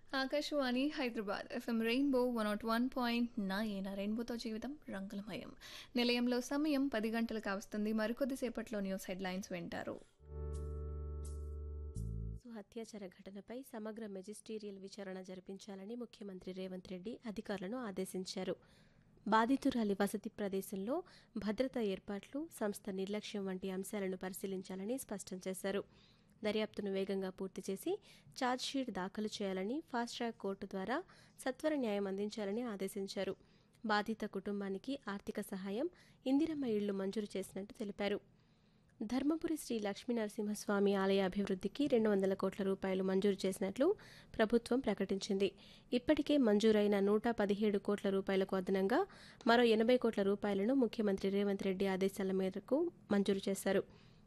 Akashvani Hyderabad FM rainbow one nought one point nine రెయిన్బోతో జీవితం రంగులమయం నిలయంలో సమయం పది గంటలు కావస్తుంది మరికొద్దిసేపట్లో న్యూస్ హెడ్లైన్స్ వింటారు సు హత్యాచార ఘటనపై సమగ్ర మెజిస్టీరియల్ విచారణ జరిపించాలని ముఖ్యమంత్రి రేవంత్ రెడ్డి అధికారులను ఆదేశించారు బాధితురాలి వసతి ప్రదేశంలో భద్రతా ఏర్పాట్లు సంస్థ నిర్లక్ష్యం వంటి అంశాలను పరిశీలించాలని స్పష్టం చేశారు దర్యాప్తును వేగంగా పూర్తి చేసి ఛార్జ్షీట్ దాఖలు చేయాలని ఫాస్ట్ ట్రాక్ కోర్టు ద్వారా సత్వర న్యాయం అందించాలని ఆదేశించారు బాధిత కుటుంబానికి ఆర్థిక సహాయం ఇందిరమ్మ ఇళ్లు మంజూరు చేసినట్టు తెలిపారు ధర్మపురి శ్రీ లక్ష్మీనరసింహస్వామి ఆలయ అభివృద్ధికి రెండు వందల కోట్ల రూపాయలు మంజూరు చేసినట్లు ప్రభుత్వం ప్రకటించింది ఇప్పటికే మంజూరైన నూట పదిహేడు కోట్ల రూపాయలకు అదనంగా మరో ఎనభై కోట్ల రూపాయలను ముఖ్యమంత్రి రేవంత్ రెడ్డి ఆదేశాల మేరకు మంజూరు చేశారు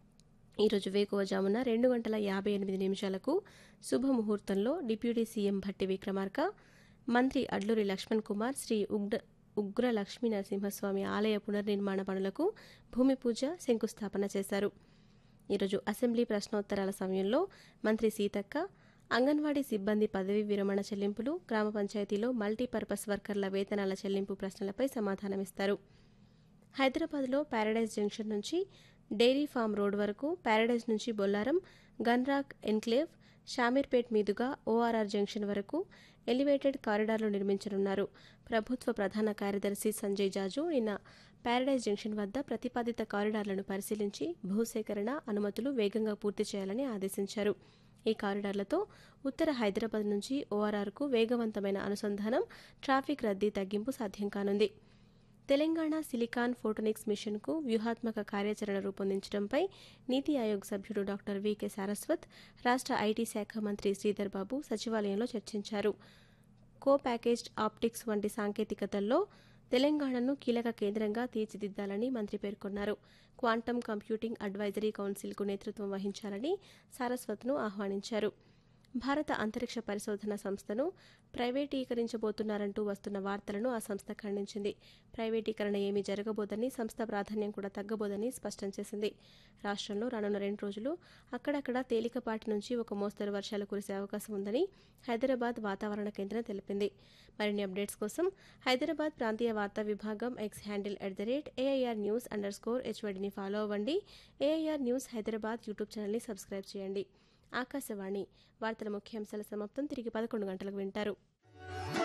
ఈరోజు వేకువజామున రెండు గంటల యాభై ఎనిమిది నిమిషాలకు శుభముహూర్తంలో డిప్యూటీ సీఎం భట్టి విక్రమార్క మంత్రి అడ్లూరి లక్ష్మణ్ కుమార్ శ్రీ ఉగ్ర ఉగ్ర లక్ష్మీ నరసింహస్వామి ఆలయ పునర్నిర్మాణ పనులకు భూమి పూజ శంకుస్థాపన చేశారు ఈరోజు అసెంబ్లీ ప్రశ్నోత్తరాల సమయంలో మంత్రి సీతక్క అంగన్వాడీ సిబ్బంది పదవీ విరమణ చెల్లింపులు గ్రామ పంచాయతీలో మల్టీపర్పస్ వర్కర్ల వేతనాల చెల్లింపు ప్రశ్నలపై సమాధానమిస్తారు హైదరాబాద్లో ప్యారడైజ్ జంక్షన్ నుంచి డైరీ ఫామ్ రోడ్ వరకు ప్యారడైజ్ నుంచి బొల్లారం గన్రాక్ ఎన్క్లేవ్ షామీర్పేట్ మీదుగా ఓఆర్ఆర్ జంక్షన్ వరకు ఎలివేటెడ్ కారిడార్లు నిర్మించనున్నారు ప్రభుత్వ ప్రధాన కార్యదర్శి సంజయ్ జాజు నిన్న ప్యారడైజ్ జంక్షన్ వద్ద ప్రతిపాదిత కారిడార్లను పరిశీలించి భూసేకరణ అనుమతులు వేగంగా పూర్తి చేయాలని ఆదేశించారు ఈ కారిడార్లతో ఉత్తర హైదరాబాద్ నుంచి ఓఆర్ఆర్కు వేగవంతమైన అనుసంధానం ట్రాఫిక్ రద్దీ తగ్గింపు సాధ్యం కానుంది తెలంగాణ సిలికాన్ ఫోటోనిక్స్ మిషన్కు వ్యూహాత్మక కార్యాచరణ రూపొందించడంపై నీతి ఆయోగ్ సభ్యుడు డాక్టర్ వికే సారస్వత్ రాష్ట్ర ఐటీ శాఖ మంత్రి శ్రీధర్ బాబు సచివాలయంలో చర్చించారు కో ప్యాకేజ్డ్ ఆప్టిక్స్ వంటి సాంకేతికతల్లో తెలంగాణను కీలక కేంద్రంగా తీర్చిదిద్దాలని మంత్రి పేర్కొన్నారు క్వాంటమ్ కంప్యూటింగ్ అడ్వైజరీ కౌన్సిల్కు నేతృత్వం వహించాలని సారస్వత్ను ఆహ్వానించారు భారత అంతరిక్ష పరిశోధన సంస్థను ప్రైవేటీకరించబోతున్నారంటూ వస్తున్న వార్తలను ఆ సంస్థ ఖండించింది ప్రైవేటీకరణ ఏమీ జరగబోదని సంస్థ ప్రాధాన్యం కూడా తగ్గబోదని స్పష్టం చేసింది రాష్ట్రంలో రానున్న రెండు రోజులు అక్కడక్కడ తేలికపాటి నుంచి ఒక మోస్తరు వర్షాలు కురిసే అవకాశం ఉందని హైదరాబాద్ వాతావరణ కేంద్రం తెలిపింది మరిన్ని అప్డేట్స్ కోసం హైదరాబాద్ ప్రాంతీయ వార్తా విభాగం X handle at the rate AIR news underscore హెచ్వడిని ఫాలో అవ్వండి ఏఐఆర్ న్యూస్ హైదరాబాద్ యూట్యూబ్ ఛానల్ని సబ్స్క్రైబ్ చేయండి ఆకాశవాణి వార్తల ముఖ్యాంశాల సమాప్తం తిరిగి పదకొండు గంటలకు వింటారు